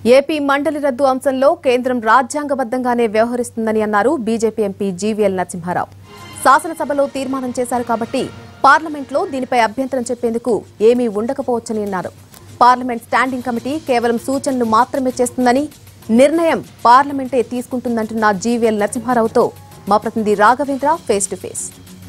AP మండలి రద్దు అంశంలో కేంద్రం రాజ్యాంగబద్ధంగానే వ్యవహరిస్తుందని అన్నారు బీజేపీ ఎంపీ జీవీఎల్ నరసింహారావు శాసనసభలో తీర్మానం చేశారు కాబట్టి పార్లమెంట్లో దీనిపై అభ్యంతరం చెప్పేందుకు ఏమీ ఉండకపోవచ్చని అన్నారు పార్లమెంట్ స్టాండింగ్ కమిటీ కేవలం సూచనలు మాత్రమే చేస్తుందని నిర్ణయం పార్లమెంటే తీసుకుంటుందంటున్న జీవీఎల్ నరసింహారావుతో మా ప్రతినిధి రాఘవేంద్ర ఫేస్ టు ఫేస్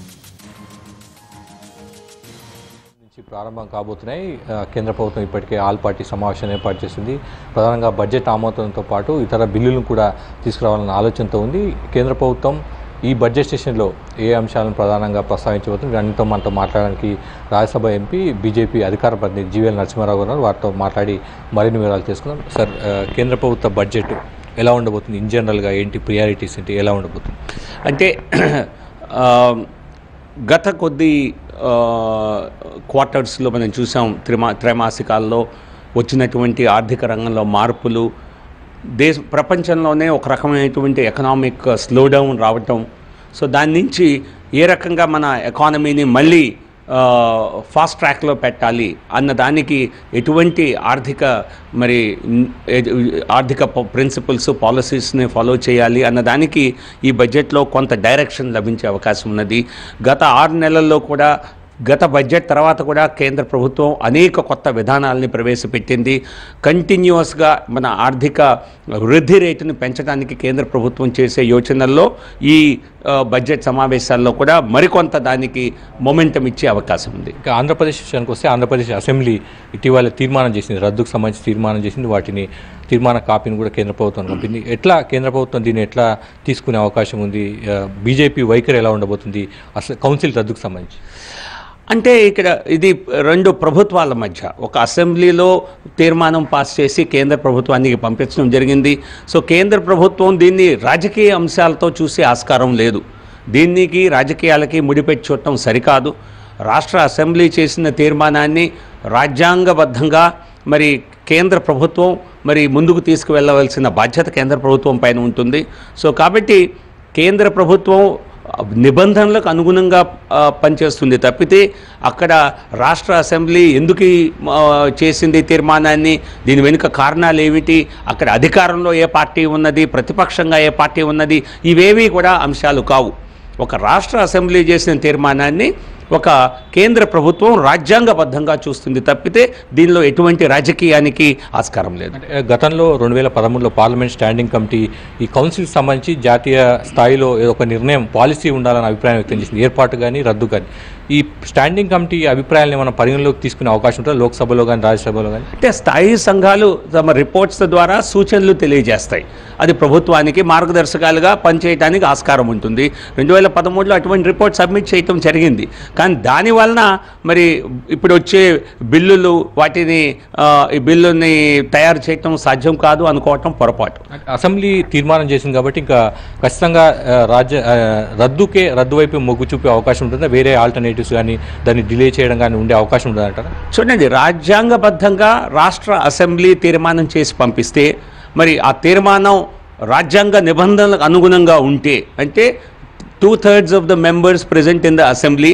నుంచి ప్రారంభం కాబోతున్నాయి ఆ, కేంద్ర ప్రభుత్వం ఇప్పటికే ఆల్ పార్టీ సమావేశాన్ని ఏర్పాటు చేసింది ప్రధానంగా బడ్జెట్ ఆమోదంతో పాటు ఇతర బిల్లులను కూడా తీసుకురావాలన్న ఆలోచనతో ఉంది కేంద్ర ప్రభుత్వం ఈ బడ్జెట్ సెషన్లో ఏ అంశాలను ప్రధానంగా ప్రస్తావించబోతుంది అన్నింటితో మనతో మాట్లాడడానికి రాజ్యసభ ఎంపీ బీజేపీ అధికార ప్రతినిధి జీవీఎల్ నరసింహారావు గారు ఉన్నారు వారితో మాట్లాడి మరిన్ని వివరాలు తెలుసుకుందాం సార్ ఆ, కేంద్ర ప్రభుత్వ బడ్జెట్ ఎలా ఉండబోతుంది ఇన్ జనరల్గా ఏంటి ప్రియారిటీస్ ఏంటి ఎలా ఉండబోతుంది అంటే ఆ, గత కొద్ది క్వార్టర్స్లో మనం చూసాం త్రిమా త్రైమాసికాల్లో వచ్చినటువంటి ఆర్థిక రంగంలో మార్పులు దేశ ప్రపంచంలోనే ఒక రకమైనటువంటి ఎకనామిక్ స్లో డౌన్ రావటం సో దాని నుంచి ఏ రకంగా మన ఎకానమీని మళ్ళీ ఫాస్ట్ ట్రాక్లో పెట్టాలి అన్న దానికి ఎటువంటి ఆర్థిక మరి న్- ఎ- ఆర్థిక ప్రిన్సిపల్స్ పాలసీస్ని ఫాలో చేయాలి అన్న దానికి ఈ బడ్జెట్లో కొంత డైరెక్షన్ లభించే అవకాశం ఉన్నది గత ఆరు నెలల్లో కూడా గత బడ్జెట్ తర్వాత కూడా కేంద్ర ప్రభుత్వం అనేక కొత్త విధానాలని ప్రవేశపెట్టింది కంటిన్యూస్గా మన ఆర్థిక వృద్ధి రేటును పెంచడానికి కేంద్ర ప్రభుత్వం చేసే యోచనల్లో ఈ ఆ, బడ్జెట్ సమావేశాల్లో కూడా మరికొంత దానికి మొమెంటం ఇచ్చే అవకాశం ఉంది ఇంకా ఆంధ్రప్రదేశ్ విషయానికి వస్తే ఆంధ్రప్రదేశ్ అసెంబ్లీ ఇటీవల తీర్మానం చేసింది రద్దుకు సంబంధించి తీర్మానం చేసింది వాటిని తీర్మాన కాపీని కూడా కేంద్ర ప్రభుత్వం పంపింది ఎట్లా కేంద్ర ప్రభుత్వం దీన్ని ఎట్లా తీసుకునే అవకాశం ఉంది బీజేపీ వైఖరి ఎలా ఉండబోతుంది అసలు కౌన్సిల్ రద్దుకు సంబంధించి అంటే ఇక్కడ ఇది రెండు ప్రభుత్వాల మధ్య ఒక అసెంబ్లీలో తీర్మానం పాస్ చేసి కేంద్ర ప్రభుత్వానికి పంపించడం జరిగింది సో కేంద్ర ప్రభుత్వం దీన్ని రాజకీయ అంశాలతో చూసే ఆస్కారం లేదు దీనికి రాజకీయాలకి ముడిపెట్టి చూడటం సరికాదు రాష్ట్ర అసెంబ్లీ చేసిన తీర్మానాన్ని రాజ్యాంగబద్ధంగా మరి కేంద్ర ప్రభుత్వం మరి ముందుకు తీసుకువెళ్ళవలసిన బాధ్యత కేంద్ర ప్రభుత్వం పైన ఉంటుంది సో కాబట్టి కేంద్ర ప్రభుత్వం నిబంధనలకు అనుగుణంగా ఆ, పనిచేస్తుంది తప్పితే అక్కడ రాష్ట్ర అసెంబ్లీ ఎందుకు ఈ, ఆ, చేసింది తీర్మానాన్ని దీని వెనుక కారణాలు ఏమిటి అక్కడ అధికారంలో ఏ పార్టీ ఉన్నది ప్రతిపక్షంగా ఏ పార్టీ ఉన్నది ఇవేవి కూడా అంశాలు కావు ఒక రాష్ట్ర అసెంబ్లీ చేసిన తీర్మానాన్ని ఒక కేంద్ర ప్రభుత్వం రాజ్యాంగబద్ధంగా చూస్తుంది తప్పితే దీనిలో ఎటువంటి రాజకీయానికి ఆస్కారం లేదు అంటే గతంలో రెండు వేల పదమూడులో పార్లమెంట్ స్టాండింగ్ కమిటీ ఈ కౌన్సిల్ సంబంధించి జాతీయ స్థాయిలో ఏదో ఒక నిర్ణయం పాలసీ ఉండాలని అభిప్రాయం వ్యక్తం చేసింది ఏర్పాటు కానీ రద్దు కానీ ఈ స్టాండింగ్ కమిటీ అభిప్రాయాలను మనం పరిగణలోకి తీసుకునే అవకాశం ఉంటుంది లోక్సభలో కానీ రాజ్యసభలో కానీ అంటే స్థాయి సంఘాలు తమ రిపోర్ట్స్ ద్వారా సూచనలు తెలియజేస్తాయి అది ప్రభుత్వానికి మార్గదర్శకాలుగా పనిచేయడానికి ఆస్కారం ఉంటుంది రెండు వేల పదమూడులో అటువంటి రిపోర్ట్ సబ్మిట్ చేయటం జరిగింది కానీ దాని వలన మరి ఇప్పుడు వచ్చే బిల్లులు వాటిని ఆ, ఈ బిల్లుని తయారు చేయటం సాధ్యం కాదు అనుకోవటం పొరపాటు అసెంబ్లీ తీర్మానం చేసింది కాబట్టి ఇంకా ఖచ్చితంగా ఆ, రాజ్య ఆ, రద్దుకే రద్దు వైపు మొగ్గు చూపే అవకాశం ఉంటుందా వేరే ఆల్టర్నేటివ్స్ కానీ దాన్ని డిలే చేయడం కానీ ఉండే అవకాశం ఉంటుందంటారా చూడండి రాజ్యాంగబద్ధంగా రాష్ట్ర అసెంబ్లీ తీర్మానం చేసి పంపిస్తే మరి ఆ తీర్మానం రాజ్యాంగ నిబంధనలకు అనుగుణంగా ఉంటే అంటే two thirds of the members present in the assembly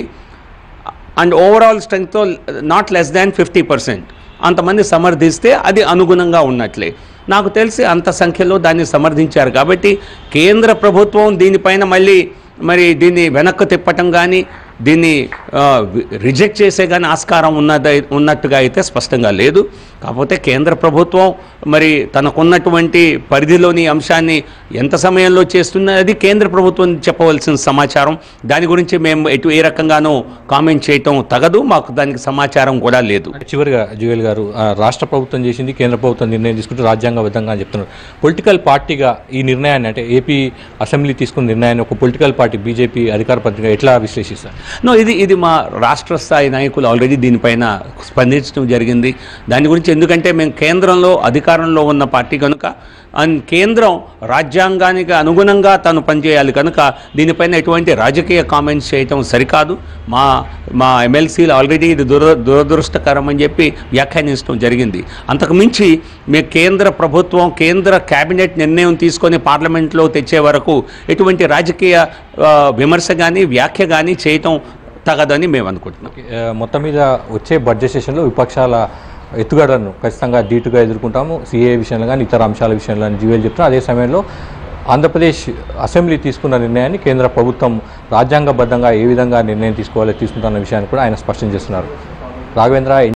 and overall స్ట్రెంగ్త్తో not less than fifty percent అంతమంది సమర్థిస్తే అది అనుగుణంగా ఉన్నట్లే నాకు తెలిసి అంత సంఖ్యలో దాన్ని సమర్థించారు కాబట్టి కేంద్ర ప్రభుత్వం దీనిపైన మళ్ళీ మరి దీన్ని వెనక్కు తిప్పటం కానీ దీన్ని రిజెక్ట్ చేసే కానీ ఆస్కారం ఉన్నదై ఉన్నట్టుగా అయితే స్పష్టంగా లేదు కాకపోతే కేంద్ర ప్రభుత్వం మరి తనకున్నటువంటి పరిధిలోని అంశాన్ని ఎంత సమయంలో చేస్తున్నది కేంద్ర ప్రభుత్వం చెప్పవలసిన సమాచారం దాని గురించి మేము ఎటు ఏ రకంగానూ కామెంట్ చేయటం తగదు మాకు దానికి సమాచారం కూడా లేదు చివరిగా జువెల్ గారు ఆ, రాష్ట్ర ప్రభుత్వం చేసింది కేంద్ర ప్రభుత్వం నిర్ణయం తీసుకుంటూ రాజ్యాంగబద్ధంగా అని చెప్తున్నారు పొలిటికల్ పార్టీగా ఈ నిర్ణయాన్ని అంటే ఏపీ అసెంబ్లీ తీసుకున్న నిర్ణయాన్ని ఒక పొలిటికల్ పార్టీ బీజేపీ అధికార పత్రిక ఎట్లా విశ్లేషిస్తారు నో ఇది ఇది మా రాష్ట్ర స్థాయి నాయకులు ఆల్రెడీ దీనిపైన స్పందించడం జరిగింది దాని గురించి ఎందుకంటే మేము కేంద్రంలో అధికారంలో ఉన్న పార్టీ కనుక అండ్ కేంద్రం రాజ్యాంగానికి అనుగుణంగా తను పనిచేయాలి కనుక దీనిపైన ఎటువంటి రాజకీయ కామెంట్స్ చేయటం సరికాదు మా మా ఎమ్మెల్సీలు ఆల్రెడీ ఇది దుర దురదృష్టకరం అని చెప్పి వ్యాఖ్యానించడం జరిగింది అంతకు మించి మీ కేంద్ర ప్రభుత్వం కేంద్ర కేబినెట్ నిర్ణయం తీసుకొని పార్లమెంట్లో తెచ్చే వరకు ఎటువంటి రాజకీయ ఆ, విమర్శ కానీ వ్యాఖ్య కానీ చేయటం తగదని మేము అనుకుంటున్నాం ఆ, మొత్తం మీద వచ్చే బడ్జెట్ సెషన్లో విపక్షాల ఎత్తుగడలను ఖచ్చితంగా ధీటుగా ఎదుర్కొంటాము సిఏ విషయంలో కానీ ఇతర అంశాల విషయంలో కానీ జీవీఎల్ చెప్తున్నారు అదే సమయంలో ఆంధ్రప్రదేశ్ అసెంబ్లీ తీసుకున్న నిర్ణయాన్ని కేంద్ర ప్రభుత్వం రాజ్యాంగబద్ధంగా ఏ విధంగా నిర్ణయం తీసుకోవాలో తీసుకుంటున్న విషయాన్ని కూడా ఆయన స్పష్టం చేస్తున్నారు రాఘవేంద్ర